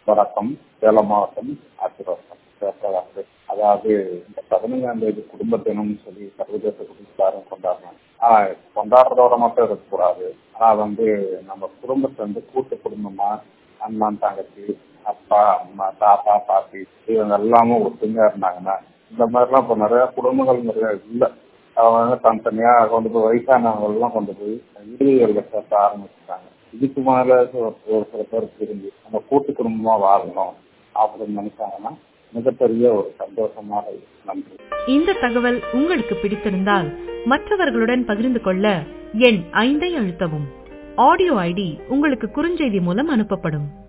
வணக்கம் சேலம் மாவட்டம் ஆசிர்வாதம் பேசுறது அதாவது இந்த பதினைஞ்சாம் தேதி குடும்ப தினம்னு சொல்லி சர்வதேச குடும்பத்தாரும் கொண்டாடுறாங்க ஆனா கொண்டாடுறதோட மட்டும் இருக்கக்கூடாது ஆனா வந்து நம்ம குடும்பத்தை வந்து கூட்டு குடும்பமா அண்ணன் தங்கச்சி அப்பா அம்மா தாத்தா பாட்டி இவங்க எல்லாமே ஒத்துமையா இருந்தாங்கன்னா இந்த மாதிரிலாம் இப்போ நிறைய குடும்பங்கள் நிறைய இல்லை அவங்க தனித்தனியா கொண்டு போய் வயசானவங்க எல்லாம் கொண்டு போய் வீடுகளில் சேர்க்க ஆரம்பிச்சிட்டாங்க இதுக்கு மேல ஒரு சில பேர் திரும்பி நம்ம கூட்டு குடும்பமா வாழணும் அப்படின்னு நினைச்சாங்கன்னா மிகப்பெரிய ஒரு சந்தோஷமான நன்றி இந்த தகவல் உங்களுக்கு பிடித்திருந்தால் மற்றவர்களுடன் பகிர்ந்து கொள்ள எண் ஐந்தை அழுத்தவும் ஆடியோ ஐடி உங்களுக்கு குறுஞ்செய்தி மூலம் அனுப்பப்படும்